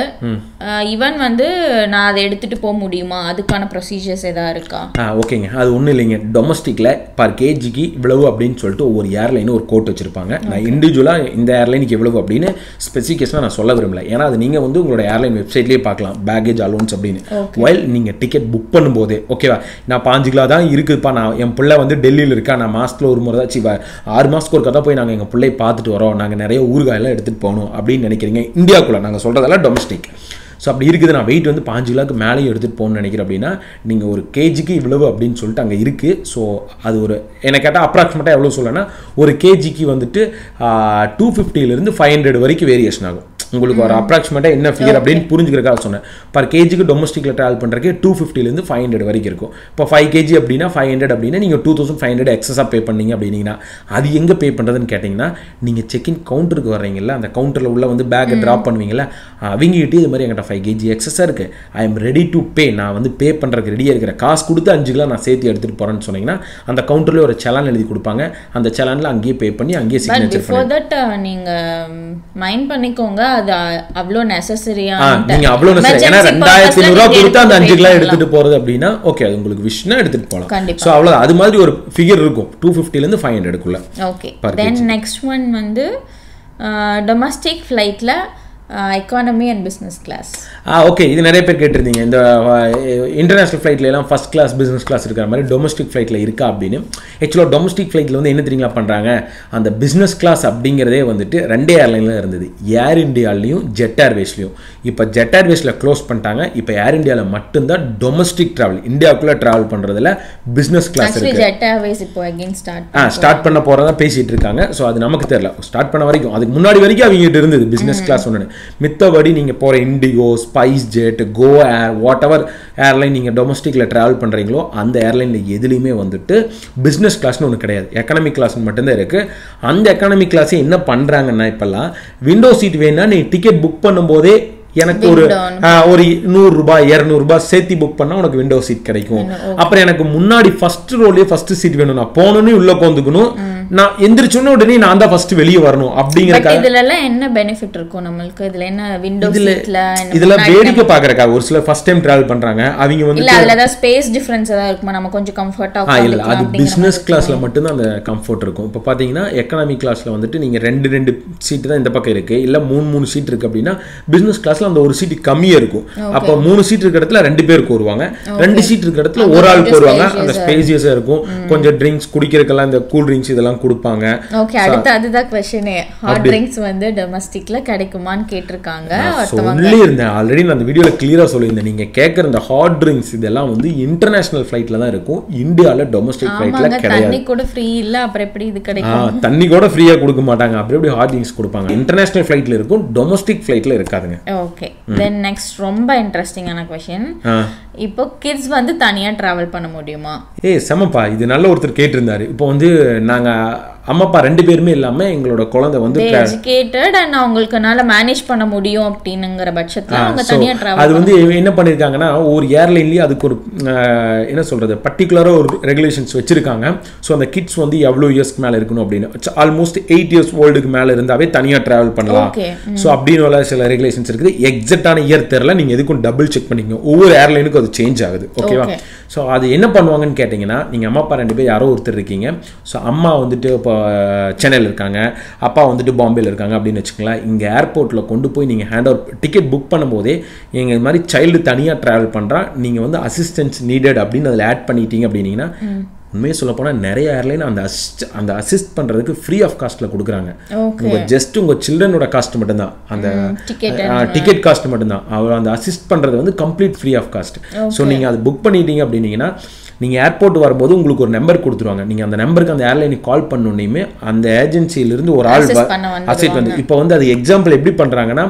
ஈவன் வந்து நான் அதை எடுத்துட்டு போக முடியுமா அதுக்கான ப்ரொசீஜர்ஸ் எதா இருக்கா ஆ ஓகேங்க அது ஒன்றும் இல்லைங்க டொமஸ்டிக்கில் பர் கேஜிக்கு இவ்வளவு அப்படின்னு சொல்லிட்டு ஒவ்வொரு ஏர்லைனும் ஒரு கோட் வச்சிருப்பாங்க நான் இண்டிவிஜுவலாக இந்த ஏர்லைனுக்கு எவ்வளவு அப்படின்னு ஸ்பெசிஃபிகேஷனாக நான் சொல்ல விரும்பல ஏன்னா அது நீங்கள் வந்து உங்களோட ஏர்லைன் வெப்சைட்லேயே பார்க்கலாம் பேக்கேஜ் அலோன்ஸ் அப்படின்னு வைல் நீங்கள் டிக்கெட் புக் பண்ணும்போதே ஓகேவா நான் பாஞ்சு கிலோ தான் இருக்குதுப்பா நான் என் பிள்ளை வந்து டெல்லியில் இருக்கா நான் மாதத்தில் ஒரு முறை தான் சி வ- ஆறு மாதத்துக்கு ஒரு தான் போய் நாங்கள் எங்கள் பிள்ளையை பார்த்துட்டு வரோம் நாங்கள் நிறைய ஊறுகாயெல்லாம் எடுத்துகிட்டு போகணும் அப்படின்னு நினைக்கிறீங்க இந்தியாவுக்குள்ளே நாங்கள் சொல்கிறதெல்லாம் டொமஸ்டிக் ஸோ அப்படி இருக்குது நான் வெயிட் வந்து பாஞ்சு கிலோக்கு மேலேயும் எடுத்துகிட்டு போகணும்னு நினைக்கிறேன் அப்படின்னா நீங்கள் ஒரு கேஜிக்கு இவ்வளவு அப்படின்னு சொல்லிட்டு அங்கே இருக்குது ஸோ அது ஒரு என்ன கேட்டால் அப்ராக்சிமேட்டாக எவ்வளோ சொல்லனா ஒரு கேஜிக்கு வந்துட்டு டூ ஃபிஃப்டிலேருந்து ஃபைவ் ஹண்ட்ரட் வரைக்கும் வேரியேஷன் ஆகும் உங்களுக்கு ஒரு அப்ராக்சிமேட்டாக என்ன ஃபிகர் அப்படின்னு புரிஞ்சுக்கிறக்காக சொன்னேன் பர் கேஜிக்கு டொமஸ்டிக்கில் ட்ராவல் பண்ணுறதுக்கு டூ ஃபிஃப்டிலேருந்து ஃபைவ் ஹண்ட்ரட் வரைக்கும் இருக்கும் இப்போ ஃபைவ் கேஜி அப்படின்னா ஃபைவ் ஹண்ட்ரட் அப்படின்னா நீங்கள் டூ தௌசண்ட் ஃபைவ் ஹண்ட்ரட் எக்ஸஸாக பே பண்ணீங்க அப்படின்னீங்கன்னா அது எங்கே பே பண்ணுறதுன்னு கேட்டிங்கன்னா நீங்கள் செக்இன் கவுண்டருக்கு வர்றீங்கல்ல அந்த கவுண்டரில் உள்ள வந்து பேக்கை ட்ராப் பண்ணுவீங்கல்ல அவங்ககிட்டயே இது மாதிரி என்கிட்ட ஃபைவ் கேஜி எக்ஸஸாக இருக்குது I am ready to pay நான் வந்து பே பண்ணுறதுக்கு ரெடியாக இருக்கிற காசு கொடுத்து அஞ்சு கிலோ நான் சேர்த்து எடுத்துகிட்டு போகிறேன்னு சொன்னீங்கன்னா அந்த கவுண்டர்லேயே ஒரு செலான் எழுதி கொடுப்பாங்க அந்த செலானில் அங்கேயே பே பண்ணி அங்கேயே பட் சிக்னேச்சர் பிஃபோர் தட் நீங்க மைண்ட் பண்ணிக்கோங்க அது அ- அவ்வளோ நெசசரியா ஆ, நீங்க அவ்வளவு necessary. ஏன்னா ரெண்டாயிரத்தி ஐநூறுரூவா கொடுத்து அந்த அஞ்சு கிலோ எடுத்துட்டு போறது அப்படின்னா ஓகே அது உங்களுக்கு விஷனா எடுத்துட்டு போகலாம் கண்டிப்பா. ஸோ அவ்வளோ அது மாதிரி ஒரு ஃபிகர் இருக்கும் டூ ஃபிஃப்டிலேருந்து ஃபைவ் ஹண்ட்ரடுக்குள்ள okay Per then next one வந்து டொமஸ்டிக் ஃப்ளைட்டில் எக்கானமி அண்ட் பிஸ்னஸ் கிளாஸ் ஆ ஓகே இது நிறைய பேர் கேட்டிருந்தீங்க இந்த இன்டர்நேஷனல் ஃப்ளைட்ல எல்லாம் ஃபர்ஸ்ட் கிளாஸ் பிஸ்னஸ் கிளாஸ் இருக்கிற மாதிரி டொமஸ்டிக் ஃப்ளைட்டில் இருக்கா அப்படின்னு ஆக்சுவலாக டொமஸ்டிக் ஃப்ளைட்டில் வந்து என்ன தெரியுங்களா பண்ணுறாங்க அந்த பிஸ்னஸ் கிளாஸ் அப்படிங்கிறதே வந்துட்டு ரெண்டே ஏர்லைனில் இருந்தது ஏர் இந்தியாலையும் ஜெட் ஏர்வேஸ்லையும் இப்போ ஜெட் ஏர்வேஸில் க்ளோஸ் பண்ணிட்டாங்க இப்போ ஏர் இந்தியாவில் மட்டும்தான் டொமஸ்டிக் ட்ராவல் இந்தியாவுக்குள்ளே ட்ராவல் பண்ணுறதுல பிஸ்னஸ் கிளாஸ் ஆக்சுவலி இருக்கு ஜெட் ஏர்வேஸ் இப்போ அகைன் ஸ்டார்ட் ஆ ஸ்டார்ட் பண்ண போகிறதா பேசிட்டு இருக்காங்க ஸோ அது நமக்கு தெரியல ஸ்டார்ட் பண்ண வரைக்கும் அதுக்கு முன்னாடி வரைக்கும் அவங்ககிட்ட இருந்தது பிஸ்னஸ் கிளாஸ் ஒன்று மித்தபடி நீங்கள் போகிற IndiGo SpiceJet GoAir whatever airline நீங்கள் டொமஸ்டிக்கில் ட்ராவல் பண்ணுறீங்களோ அந்த ஏர்லைனில் எதுலேயுமே வந்துட்டு பிஸ்னஸ் கிளாஸ்னு ஒன்று கிடையாது எக்கனாமிக் கிளாஸ்னு மட்டும்தான் இருக்குது அந்த எக்கனாமிக் கிளாஸே என்ன பண்ணுறாங்கன்னா இப்போல்லாம் விண்டோ சீட் வேணா நீ டிக்கெட் புக் பண்ணும்போதே எனக்கு ஒரு ஆ, ஒரு நூறு ரூபாய் இருநூறு ரூபாய் சேர்த்து புக் பண்ணா உனக்கு விண்டோ சீட் கிடைக்கும் அப்புறம் எனக்கு முன்னாடி ஃபர்ஸ்ட் ரோலயே ஃபர்ஸ்ட் சீட் வேணும் நான் போனோன்னே உள்ள போந்துக்கணும் நான் எந்திரிச்சோன்னே உடனே நான் தான் ஃபர்ஸ்ட் வெளியே வரணும் பட் அப்படிங்கறக்காக இதுல எல்லாம் என்ன பெனிஃபிட் இருக்கும் நம்மளுக்கு இதுல என்ன விண்டோ சீட்ல இதுல வேடிக்கை பாக்குறக்கா ஒரு சிலர் ஃபர்ஸ்ட் டைம் டிராவல் பண்றாங்க அவங்க வந்து இல்ல அதுல ஏதாவது ஸ்பேஸ் டிஃபரன்ஸ் ஏதாவது இருக்குமா நம்ம கொஞ்சம் கம்ஃபர்ட்டா ஆ இல்ல அது பிசினஸ் கிளாஸ்ல மட்டும்தான் அந்த கம்ஃபர்ட் இருக்கும் இப்போ பாத்தீங்கன்னா எக்கனாமிக் கிளாஸ்ல வந்துட்டு நீங்க ரெண்டு ரெண்டு சீட் தான் இந்த பக்கம் இருக்கு இல்ல மூணு மூணு சீட் இருக்கு அப்படின்னா பிசினஸ் கிளாஸ்ல அந்த ஒரு சீட் கம்மியா இருக்கும் அப்போ மூணு சீட் இருக்கிற இடத்துல ரெண்டு பேர் வருவாங்க ரெண்டு சீட் இருக்கிற இடத்துல ஒரு ஆள் வருவாங்க அந்த ஸ்பேசியஸா இருக்கும் கொஞ்சம் ட்ரிங்க்ஸ் குடிக்கிறதுக்கெல்லாம் இந்த கூல் ட்ரிங்க்ஸ் இதெல்லாம் கொடுப்பாங்க ஓகே அடுத்து அதுதான் கொஸ்டினே ஹாட் ட்ரிங்க்ஸ் வந்து டொமஸ்டிக்ல கிடைக்குமான்னு கேட்டிருக்காங்க சொல்லி இருந்தேன் ஆல்ரெடி நான் அந்த வீடியோல கிளியரா சொல்லியிருந்தேன் நீங்க கேட்குற இந்த ஹாட் ட்ரிங்க்ஸ் இதெல்லாம் வந்து இன்டர்நேஷனல் ஃபிளைட்ல தான் இருக்கும் இந்தியால டொமஸ்டிக் ஃபிளைட்ல ஆமாங்க கிடையாது தண்ணி கூட ஃப்ரீ இல்ல அப்புறம் எப்படி இது ஆ, கிடைக்கும் தண்ணி கூட ஃப்ரீயா கொடுக்க மாட்டாங்க அப்படி எப்படி ஹாட் ட்ரிங்க்ஸ் கொடுப்பாங்க இன்டர்நேஷனல் ஃபிளைட்ல இருக்கும் டொமஸ்டிக் ஃபிளைட்ல இருக்காதுங்க ஓகே தென் நெக்ஸ்ட் ரொம்ப இன்ட்ரெஸ்டிங்கான கொஸ்டின் ஆ. இப்போ கிட்ஸ் வந்து தனியா டிராவல் பண்ண முடியுமா ஏய் செமப்பா இது நல்ல ஒருத்தர் கேட்டிருந்தாரு இப்போ வந்து நாங்க அம்மா அப்பா ரெண்டு பேருமே இல்லாம எங்களோட குழந்தை வந்து tra- எஜுகேட்டட் அண்ட் அவங்களுக்குனால மேனேஜ் பண்ண முடியும் அப்படின்னுங்கிற பட்சத்துல அவங்க So, தனியா டிராவல் அது வந்து என்ன பண்ணிருக்காங்கன்னா ஒரு ஏர்லைன்லயே அதுக்கு ஒரு ஆஹ், என்ன சொல்றது பர்டிகுலராக ஒரு ரெகுலேஷன்ஸ் வச்சிருக்காங்க ஸோ அந்த கிட்ஸ் வந்து எவ்வளோ இயர்ஸ்க்கு மேல இருக்கணும் அப்படின்னு ஆல்மோஸ்ட் எயிட் இயர்ஸ் ஓல்டுக்கு மேல இருந்தாவே தனியா டிராவல் பண்ணலாம் Okay. ஸோ அப்படின்னு உள்ள சில ரெகுலேஷன்ஸ் இருக்குது எக்ஸாக்டான இயர் தெரியல நீங்க எதுக்கும் டபுள் செக் பண்ணிக்கங்க ஒவ்வொரு ஏர்லைனுக்கும் அது சேஞ்ச் ஆகுது ஓகேவா Okay. ஸோ அது என்ன பண்ணுவாங்கன்னு கேட்டிங்கன்னா நீங்கள் அம்மா அப்பா ரெண்டு பேர் யாரோ ஒருத்தர் இருக்கீங்க ஸோ அம்மா வந்துட்டு இப்போ சென்னையில் இருக்காங்க அப்பா வந்துட்டு பாம்பேல இருக்காங்க அப்படின்னு வச்சுக்கோங்களேன் இங்கே ஏர்போர்ட்டில் கொண்டு போய் நீங்கள் ஹேண்ட் ஓவர் டிக்கெட் புக் பண்ணும்போதே எங்கள் இது மாதிரி சைல்டு தனியாக ட்ராவல் பண்ணுறா நீங்கள் வந்து அசிஸ்டன்ஸ் நீடட் அப்படின்னு அதில் ஆட் பண்ணிட்டீங்க அப்படின்னீங்கன்னா உண்மையை சொல்ல போனால் நிறைய ஏர்லைன் அந்த அசிஸ்ட் அந்த அசிஸ்ட் பண்ணுறதுக்கு ஃப்ரீ ஆஃப் காஸ்ட்டில் கொடுக்குறாங்க ஓகே உங்கள் ஜஸ்ட் உங்கள் சில்ட்ரனோட காஸ்ட் மட்டும்தான் அந்த ticket டிக்கெட் காஸ்ட் மட்டும்தான் அவர் அந்த அசிஸ்ட் பண்ணுறது வந்து complete free of cost so நீங்கள் அது புக் பண்ணிட்டீங்க அப்படின்னீங்கன்னா நீங்கள் ஏர்போர்ட் வரும்போது உங்களுக்கு ஒரு நம்பர் கொடுத்துருவாங்க நீங்கள் அந்த நம்பருக்கு அந்த ஏர்லைனுக்கு கால் பண்ணோன்னே அந்த ஏஜென்சியிலிருந்து ஒரு ஆள் Assist பண்ண அசிட் வந்து இப்போ வந்து அது எக்ஸாம்பிள் எப்படி பண்ணுறாங்கன்னா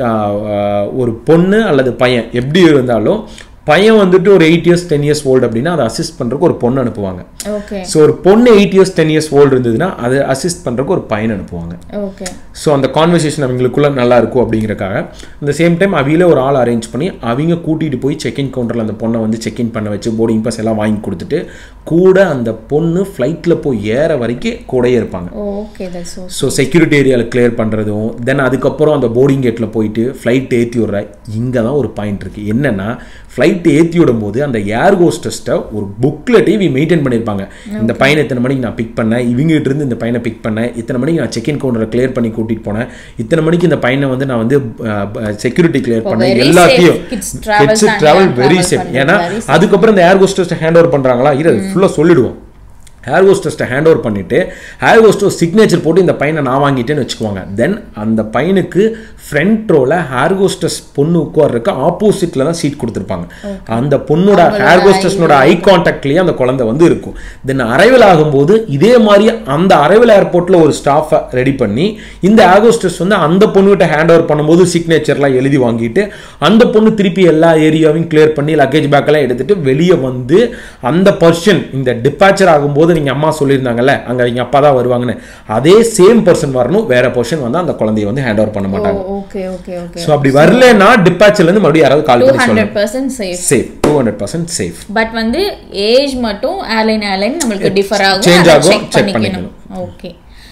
ஒரு பொண்ணு அல்லது பையன் எப்படி இருந்தாலும் பையன் வந்துட்டு ஒரு eight years ten years old அப்படின்னா அதை அசிஸ்ட் பண்ணுறதுக்கு ஒரு பொண்ணு அனுப்புவாங்க ஓகே ஸோ ஒரு பொண்ணு eight years ten years old இருந்ததுன்னா அதை அசிஸ்ட் பண்ணுறதுக்கு ஒரு பையன் அனுப்புவாங்க ஓகே ஸோ அந்த கான்வர்சேஷன் அவங்களுக்குள்ள நல்லா இருக்கும் அப்படிங்கறக்காக அந்த சேம் டைம் அவியில ஒரு ஆள் அரேஞ்ச் பண்ணி அவங்க கூட்டிட்டு போய் செக்இன் கவுண்டரில் அந்த பொண்ணை வந்து செக்இன் பண்ண வச்சு போர்டிங் பாஸ் எல்லாம் வாங்கி கொடுத்துட்டு கூட அந்த பொண்ணு ஃப்ளைட்டில் போய் ஏற வரைக்கும் கூடயே இருப்பாங்க okay that's so so security ஏரியாவில் கிளியர் பண்ணுறதும் தென் அதுக்கப்புறம் அந்த போர்டிங் கேட்டில் போயிட்டு ஃப்ளைட் ஏற்றி விட்ற இங்கே தான் ஒரு பாயிண்ட் இருக்குது என்னன்னா ஃப்ளைட் ஏற்றி விடும்போது அந்த ஏர் ஹோஸ்டஸ்ட்டை ஒரு புக்லெட்டே இவங்க மெயின்டைன் பண்ணியிருப்பாங்க இந்த பையனை இத்தனை மணிக்கு நான் பிக் பண்ணேன் இவங்ககிட்ட இருந்து இந்த பையனை பிக் பண்ணேன் இத்தனை மணிக்கு நான் செக்இன் கவுண்டரை கிளியர் பண்ணி கூட்டிட்டு போனேன் இத்தனை மணிக்கு இந்த பையனை வந்து நான் வந்து செக்யூரிட்டி கிளியர் பண்ணேன் very எல்லாத்தையும் safe. Kids travel கிட்ஸ் தனியா ட்ராவல் வெரி travel சேஃப் பண்றது ஏன்னா very அதுக்கப்புறம் இந்த ஏர் ஹோஸ்டஸ் ஹேண்ட் ஓவர் பண்ணுறாங்களா இரு ஃபுல்லாக சொல்லிடுவோம் ஹேர் ஹோஸ்டஸ்ட்டை ஹேண்ட் ஓவர் பண்ணிட்டு ஹேர் ஹோஸ்டஸ் சிக்னேச்சர் போட்டு இந்த பையனை நான் வாங்கிட்டேன்னு வச்சுக்குவாங்க தென் அந்த பையனுக்கு ஃப்ரண்ட் ரோல ஹேர் ஹோஸ்டஸ் பொண்ணு உட்கார்றதுக்கு ஆப்போசிட்ல தான் சீட் கொடுத்துருப்பாங்க அந்த பொண்ணோட ஹேர் ஹோஸ்டஸ்னோட ஐ கான்டாக்ட்லயே அந்த குழந்தை வந்து இருக்கும் தென் அரைவல் ஆகும்போது இதே மாதிரி அந்த அரைவல் ஏர்போர்ட்ல ஒரு ஸ்டாஃபை ரெடி பண்ணி இந்த ஹேர் ஹோஸ்டஸ் வந்து அந்த பொண்ணுகிட்ட ஹேண்ட் ஓவர் பண்ணும்போது சிக்னேச்சர்லாம் எழுதி வாங்கிட்டு அந்த பொண்ணு திருப்பி எல்லா ஏரியாவையும் கிளியர் பண்ணி லக்கேஜ் பேக்கெல்லாம் எடுத்துட்டு வெளியே வந்து அந்த பர்சன் இந்த டிபாச்சர் ஆகும்போது நீங்க அம்மா சொல்லியிருந்தாங்கல்ல அங்க எங்க அப்பா தான் வருவாங்கன்னு அதே சேம் பர்சன் வரணும் வேற பர்சன் வந்து அந்த குழந்தைய வந்து ஹேண்ட் ஓவர் பண்ண மாட்டாங்க ஓகே ஓகே ஓகே ஸோ அப்படி வரலன்னா டிபாச்சர்ல இருந்து மறுபடியும் யாராவது கால் டூ பண்ணி சொல்லணும் hundred percent safe safe two hundred percent safe but வந்து ஏஜ் மட்டும் ஏர்லைன் ஏர்லைன் நம்மளுக்கு டிஃபர் ஆகும் Change அதை ஆகும், check check பண்ணிக்கணும் ஓகே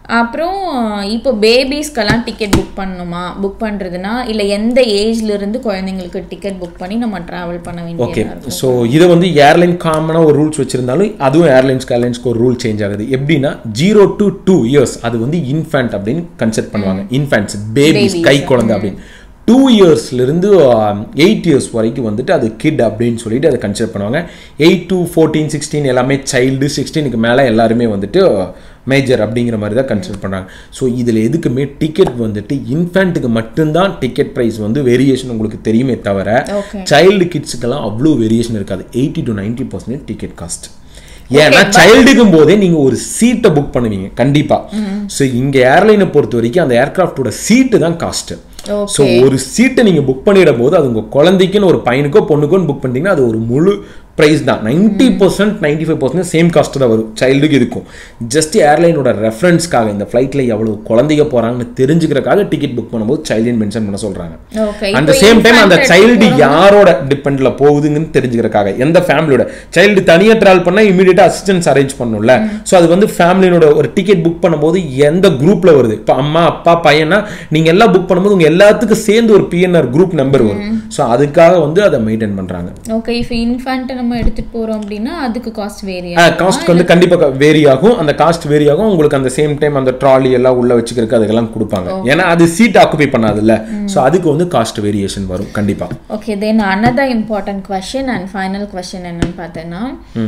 அப்புறம் இப்போ பேபிஸ்க்கெல்லாம் டிக்கெட் புக் பண்ணணுமா புக் பண்ணுறதுனா இல்லை எந்த ஏஜ்ல இருந்து குழந்தைங்களுக்கு டிக்கெட் புக் பண்ணி நம்ம ட்ராவல் பண்ண ஓகே வேண்டியதா இருக்கும் ஸோ இதை வந்து ஏர்லைன் காமனாக ஒரு ரூல்ஸ் வச்சிருந்தாலும் அதுவும் ஏர்லைன்ஸ்க்கு ஏர்லைன்ஸ்க்கு ஒரு ரூல் சேஞ்ச் ஆகுது எப்படின்னா ஜீரோ டு டூ இயர்ஸ் அது வந்து இன்ஃபேண்ட் அப்படின்னு கன்சிடர் பண்ணுவாங்க இன்ஃபேண்ட்ஸ் பேபிஸ் கை குழந்தை அப்படின்னு டூ இயர்ஸ்லேருந்து எயிட் இயர்ஸ் வரைக்கும் வந்துட்டு அது கிட் அப்படின்னு சொல்லிட்டு அதை கன்சிடர் பண்ணுவாங்க எயிட் டு ஃபோர்டீன் சிக்ஸ்டீன் எல்லாமே சைல்டு சிக்ஸ்டீனுக்கு மேலே எல்லாருமே வந்துட்டு மேஜர் அப்படிங்கிற மாதிரி தான் கன்சிடர் பண்ணுறாங்க ஸோ இதில் எதுக்குமே டிக்கெட் வந்துட்டு இன்ஃபேண்ட்டுக்கு மட்டும்தான் டிக்கெட் ப்ரைஸ் வந்து வேரியேஷன் உங்களுக்கு தெரியுமே தவிர ஓகே சைல்டு கிட்ஸுக்கெல்லாம் அவ்வளோ வேரியேஷன் இருக்காது eighty to ninety percentage ticket cost ஏன்னா சைல்டுக்கும் போதே நீங்க ஒரு சீட்டை புக் பண்ணுவீங்க கண்டிப்பா ஸோ இங்க ஏர்லைனை பொறுத்த வரைக்கும் அந்த ஏர்கிராஃப்டோட சீட்டு தான் காஸ்ட் ஓகே ஸோ ஒரு சீட்டை நீங்க புக் பண்ணிடும் போது அது உங்க குழந்தைக்குன்னு ஒரு பையனுக்கோ பொண்ணுக்கோன்னு புக் பண்ணிட்டீங்கன்னா அது ஒரு முழு ப்ரைஸ் தான் ninety percent ninety five percent same cost தான் வரும் சைல்டுக்கு இருக்கும் ஜஸ்ட் ஏர்லைனோட ரெஃபரன்ஸ்க்காக இந்த ஃப்ளைட்டில் எவ்வளோ குழந்தைங்க போகிறாங்கன்னு தெரிஞ்சுக்கிறக்காக டிக்கெட் புக் பண்ணும்போது சைல்டுன்னு மென்ஷன் பண்ண சொல்கிறாங்க ஓகே அந்த சேம் டைம் அந்த சைல்டு யாரோட டிபெண்ட்ல போகுதுங்கன்னு தெரிஞ்சுக்கிறக்காக எந்த ஃபேமிலியோட சைல்டு தனியா டிராவல் பண்ணா இமீடியட்டா அசிஸ்டன்ஸ் அரேஞ்ச் பண்ணும்ல ஸோ அது வந்து ஃபேமிலியோட ஒரு டிக்கெட் புக் பண்ணும்போது எந்த குரூப்ல வருது இப்போ அம்மா அப்பா பையனா நீங்க எல்லாம் புக் பண்ணும்போது உங்க எல்லாத்துக்கும் சேர்ந்து ஒரு பிஎன்ஆர் குரூப் நம்பர் வரும் ஸோ அதுக்காக வந்து அதை மெயின்டைன் பண்றாங்க ஓகே இப்போ இன்ஃபேண்ட்டை நம்ம எடுத்துட்டு போறோம் அப்படின்னா அதுக்கு காஸ்ட் வேரி காஸ்ட் வந்து கண்டிப்பா வேரி ஆகும் அந்த காஸ்ட் வேரி ஆகும் உங்களுக்கு அந்த சேம் டைம் அந்த ட்ராலி எல்லாம் உள்ள வச்சுக்கிறதுக்கு அதுக்கெல்லாம் கொடுப்பாங்க ஏன்னா அது சீட் ஆக்குபை பண்ணாதுல்ல ஸோ அதுக்கு வந்து காஸ்ட் வேரியேஷன் வரும் கண்டிப்பா okay then another important question and final question என்னன்னு பார்த்தேன்னா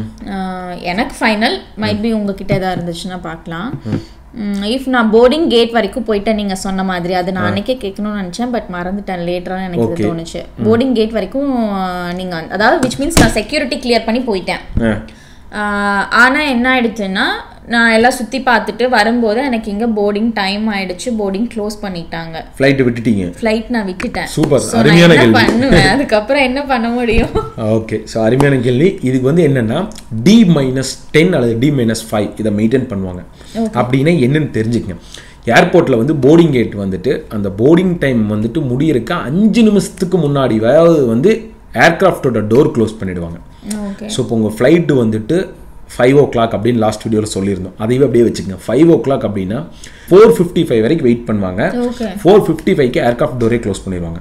ஆஹ், எனக்கு ஃபைனல் மைட் பி உங்ககிட்ட ஏதாவது இருந்துச்சுன்னா பார்க்கலாம் இஃப் நான் போர்டிங் கேட் வரைக்கும் போயிட்டேன் நீங்க சொன்ன மாதிரி அது நான் அன்னைக்கே கேட்கணும்னு நினைச்சேன் பட் மறந்துட்டேன் லேட்டரா எனக்கு இது தோணுச்சு போர்டிங் கேட் வரைக்கும் ஆஹ், நீங்க வந்து- அதாவது விச் மீன்ஸ் நான் செக்யூரிட்டி கிளியர் பண்ணி போயிட்டேன் ஆ. ஆஹ், ஆனா என்ன ஆயிடுச்சுன்னா நான் எல்லாம் சுத்தி பார்த்துட்டு வரும்போது எனக்கு இங்க போர்டிங் டைம் ஆயிடுச்சு போர்டிங் க்ளோஸ் பண்ணிட்டாங்க ஃப்ளைட் விட்டுட்டீங்க ஃப்ளைட் நான் விட்டுட்டேன் Super. So, நான் அருமையான என்ன கேள்வி. பண்ணுவேன் அதுக்கப்புறம் என்ன பண்ண முடியும் ஓகே ஸோ அருமையான கேள்வி இதுக்கு வந்து என்னன்னா டி மைனஸ் டென் அல்லது டி மைனஸ் ஃபைவ் இதை மெயின்டைன் பண்ணுவாங்க அப்படின்னா என்னன்னு தெரிஞ்சுக்கங்க ஏர்போர்ட்டில் வந்து போர்டிங் கேட் வந்துட்டு அந்த போர்டிங் டைம் வந்துட்டு முடியறதுக்கு அஞ்சு நிமிஷத்துக்கு முன்னாடி அதாவது வந்து ஏர்கிராஃப்டோட டோர் க்ளோஸ் பண்ணிடுவாங்க ஓகே ஸோ இப்போ உங்கள் ஃப்ளைட்டு வந்துட்டு ஃபைவ் ஓ கிளாக் அப்படின்னு லாஸ்ட் வீடியோவில் சொல்லியிருந்தோம் அதையும் அப்படியே வச்சுக்கோங்க ஃபைவ் ஓ கிளாக் அப்படின்னா ஃபோர் ஃபிஃப்டி ஃபைவ் வரைக்கும் வெயிட் பண்ணுவாங்க ஓகே ஃபோர் ஃபிஃப்டி ஃபைவ்க்கு ஏர்கிராஃப்ட் டோரே க்ளோஸ் பண்ணிடுவாங்க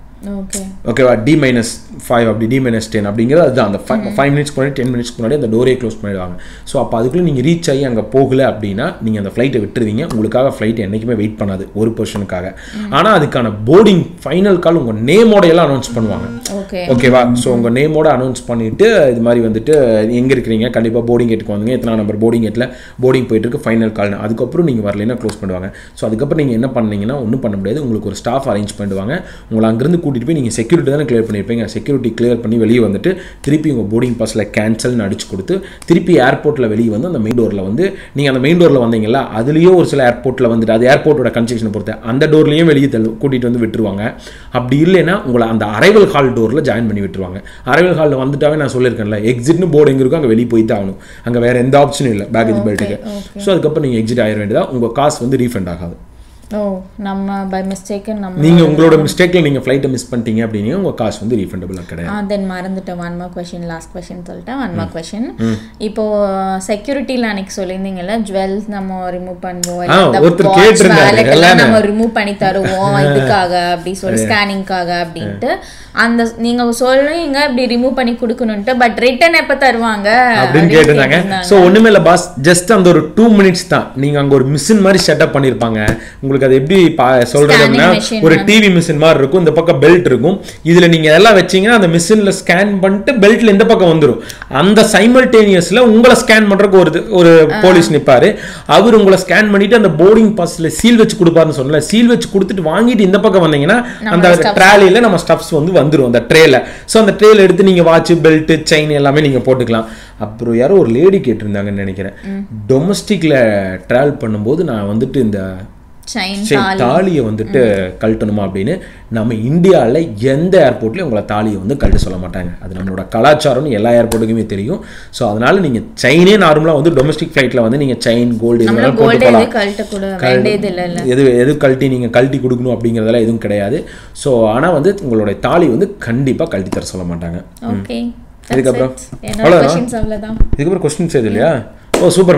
ஓகே ஓகேவா டி மைனஸ் ஃபைவ் அப்படி டி மைனஸ் டென் அப்படிங்கிறது அதுதான் அந்த ஃபைவ் ஃபைவ் மினிட்ஸ் முன்னாடி டென் மினிட்ஸ்க்கு முன்னாடி அந்த டோரே க்ளோஸ் பண்ணிடுவாங்க ஸோ அப்போ அதுக்குள்ளே நீங்கள் ரீச் ஆகி அங்கே போகல அப்படின்னா நீங்கள் அந்த ஃப்ளைட்டை விட்டுருவீங்க உங்களுக்காக ஃப்ளைட் என்றைக்குமே வெயிட் பண்ணாது ஒரு பர்சனுக்காக ஆனால் அதுக்கான போர்டிங் ஃபைனல் கால் உங்கள் நேமோட எல்லாம் அனௌன்ஸ் பண்ணுவாங்க ஓகே ஓகேவா ஸோ உங்கள் நேமோட அனௌன்ஸ் பண்ணிட்டு இது மாதிரி வந்துட்டு எங்கே இருக்கிறீங்க கண்டிப்பாக போர்டிங் கேட்டுக்கு வந்துங்க எத்தனை நம்பர் போர்டிங் கேட்டில் போர்டிங் போயிட்டு இருக்கு ஃபைனல் கால்னு அதுக்கப்புறம் நீங்கள் வரலைன்னா க்ளோஸ் பண்ணுவாங்க ஸோ அதுக்கப்புறம் நீங்கள் என்ன பண்ணீங்கன்னா ஒன்றும் பண்ண முடியாது உங்களுக்கு ஒரு ஸ்டாஃப் அரேஞ்ச் பண்ணுவாங்க உங்களை அங்கேருந்து கூட்டிகிட்டு போய் நீங்கள் செக்யூரிட்டி தானே கிளியர் பண்ணியிருப்பீங்க செக்யூரிட்டி கிளியர் பண்ணி வெளியே வந்துட்டு திருப்பி உங்கள் போர்டிங் பாஸில் கேன்சல்னு அடிச்சு கொடுத்து திருப்பி ஏர்போர்ட்டில் வெளியே வந்து அந்த மெயின் டோரில் வந்து நீங்கள் அந்த மெயின் டோரில் வந்தீங்களா அதுலேயும் ஒரு சில ஏர்போர்ட்டில் வந்துட்டு அது ஏர்போர்ட்டோட கன்ஸ்ட்ரக்ஷனை பொறுத்து அந்த டோர்லேயும் வெளியே தள்ளு கூட்டிகிட்டு வந்து விட்டுருவாங்க அப்படி இல்லைன்னா உங்களை அந்த அரைவல் ஹால் டோரில் ஜாயின் பண்ணி விட்டுருவாங்க அரைவல் ஹாலில் வந்துட்டாவே நான் சொல்லியிருக்கேன்ல எக்ஸிட்னு போர்டு எங்கே இருக்கோ அங்கே வெளியே போய் தான் ஆகணும் அங்கே வேறு எந்த ஆப்ஷனும் இல்லை பேக்கேஜ் பெல்ட்டுக்கு okay. ஸோ அதுக்கப்புறம் நீங்கள் எக்ஸிட் ஆயிட வேண்டியதா உங்கள் காசு வந்து ரீஃபண்ட் ஆகாது ஓ நம்ம பை மிஸ்டேக் நம்ம நீங்கள் உங்களோட மிஸ்டேக்கில் நீங்கள் ஃப்ளைட்டை மிஸ் பண்ணிட்டீங்க அப்படின்னா உங்கள் காசு வந்து ரீஃபண்டபுளாக கிடையாது தென் மறந்துட்டேன் one mark question last question சொல்லிட்டேன் ஒன் மார்க் கொஷின் இப்போ செக்யூரிட்டில அன்னைக்கு சொல்லியிருந்தீங்கல்ல ஜுவல்ஸ் நம்ம ரிமூவ் பண்ணுவோம் ஆ, இல்ல இந்த ஒருத்தர் watch, கேட்டிருந்தாரு, wallet எல்லாம் எல்லாமே. நம்ம ரிமூவ் பண்ணி தருவோம் இதுக்காக அப்படி சொல்லி ஸ்கேனிங்காக அப்படின்ட்டு அந்த நீங்க சொல்லுவீங்க இப்படி ரிமூவ் பண்ணி கொடுக்கணும்ட்டு பட் ரிட்டர்ன் எப்ப தருவாங்க அப்படின்னு கேட்டிருந்தாங்க ஸோ ஒண்ணுமே இல்லை பாஸ் ஜஸ்ட் அந்த ஒரு டூ மினிட்ஸ் தான் நீங்க அங்க ஒரு மிஷின் மாதிரி செட்டப் பண்ணிருப்பாங்க உங்களுக்கு அது எப்படி பா- சொல்றது Scanning அப்படின்னா machine ஒரு டிவி மிஷின் மாதிரி இருக்கும் இந்த பக்கம் பெல்ட் இருக்கும் இதுல நீங்க எல்லாம் வச்சீங்கன்னா அந்த மிஷின்ல ஸ்கேன் பண்ணிட்டு பெல்ட்ல இந்த பக்கம் வந்துரும் அந்த சைமல்டேனியஸ்ல உங்களை ஸ்கேன் பண்றதுக்கு ஒரு இது- ஒரு போலீஸ் நிப்பாரு அவர் உங்களை ஸ்கேன் பண்ணிட்டு அந்த போர்டிங் பாஸ்ல சீல் வச்சு கொடுப்பாருன்னு சொன்னல சீல் வச்சு கொடுத்துட்டு வாங்கிட்டு இந்த பக்கம் வந்தீங்கன்னா அந்த ட்ராலியில நம்ம ஸ்டப்ஸ் வந்து வந்துரும் அந்த ட்ரேல ஸோ அந்த ட்ரேல எடுத்து நீங்க வாட்ச் பெல்ட் செயின் எல்லாமே நீங்க போட்டுக்கலாம் அப்புறம் யாரோ ஒரு லேடி கேட்டிருந்தாங்கன்னு நினைக்கிறேன் டொமஸ்டிக்ல டிராவல் பண்ணும்போது நான் வந்துட்டு இந்த செயின் சரி, தாலியை வந்துட்டு கழட்டணுமா அப்படின்னு நம்ம இந்தியாவில் எந்த ஏர்போர்ட்லையும் உங்களை தாலியை வந்து கழட்ட சொல்ல மாட்டாங்க அது நம்மளோட கலாச்சாரம்னு எல்லா ஏர்போர்ட்டுக்குமே தெரியும் ஸோ அதனால நீங்க செயினே நார்மலாக வந்து டொமஸ்டிக் ஃப்ளைட்டில் வந்து நீங்க செயின் கோல்டு நம்மள இதெல்லாம் போட்டு கோல்டு போகலாம் எது கழட்ட கூட வேண்டியது இல்ல எது எது கழட்டி நீங்கள் கழட்டி கொடுக்கணும் அப்படிங்கிறதெல்லாம் எதுவும் கிடையாது ஸோ ஆனால் வந்து உங்களுடைய தாலி வந்து கண்டிப்பாக கழட்டி தர சொல்ல மாட்டாங்க ஓகே இதுக்கப்புறம் என்னோட அவ்வளோதான் கொஷின்ஸ் அவ்வளவுதான் இதுக்கப்புறம் கொஸ்டின்ஸ் எது இல்லையா ஓ சூப்பர்மா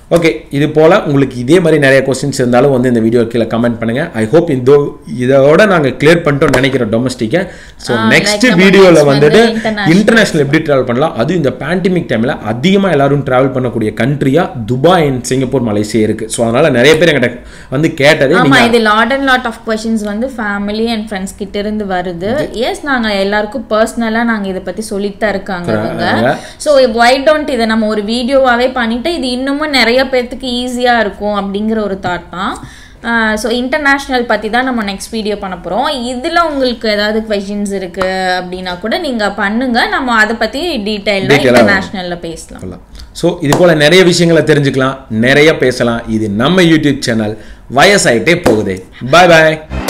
ஓகே இது போல் உங்களுக்கு இதே மாதிரி நிறைய கொஸ்டின்ஸ் இருந்தாலும் வந்து இந்த வீடியோ கீழே கமெண்ட் பண்ணுங்க ஐ ஹோப் இதோ இதோட நாங்கள் கிளியர் பண்ணிட்டோம்னு நினைக்கிறோம் டொமஸ்டிக்கை ஸோ நெக்ஸ்ட் like நம்ம வீடியோவில் next வந்துட்டு வந்து international. இன்டர்நேஷனல் எப்படி ட்ராவல் பண்ணலாம் அதுவும் இந்த பேண்டமிக் டைமில் அதிகமாக எல்லாரும் ட்ராவல் பண்ணக்கூடிய கண்ட்ரியாக துபாய் அண்ட் சிங்கப்பூர் மலேசியா இருக்குது ஸோ அதனால் நிறைய பேர் என்கிட்ட வந்து கேட்டதே ஆமா நீங்கள் இது lot and lot of questions வந்து ஃபேமிலி அண்ட் ஃப்ரெண்ட்ஸ் கிட்ட இருந்து வருது எஸ் நாங்க எல்லாருக்கும் பர்சனலா நாங்க இதை பத்தி சொல்லித்தான் இருக்காங்க இவங்க ஸோ ஒய் டோன்ட் இதை நம்ம ஒரு வீடியோவாவே பண்ணிட்டு இது இன்னமும் நிறைய பேர்த்துக்கு ஈஸியா இருக்கும் அப்படிங்கிற ஒரு தாட் தான் ஸோ இன்டர்நேஷ்னல் பற்றி தான் நம்ம நெக்ஸ்ட் வீடியோ பண்ண போகிறோம் இதில் உங்களுக்கு ஏதாவது கொஷின்ஸ் இருக்குது அப்படின்னா கூட நீங்கள் பண்ணுங்கள் நம்ம அதை பற்றி டீட்டெயிலாக Detail-ஆ இன்டர்நேஷ்னலில் பேசலாம் சொல்லலாம் ஸோ இது போல் நிறைய விஷயங்களை தெரிஞ்சுக்கலாம் நிறைய பேசலாம் இது நம்ம யூடியூப் சேனல் வயசாயிட்டே போகுது பாய் பாய்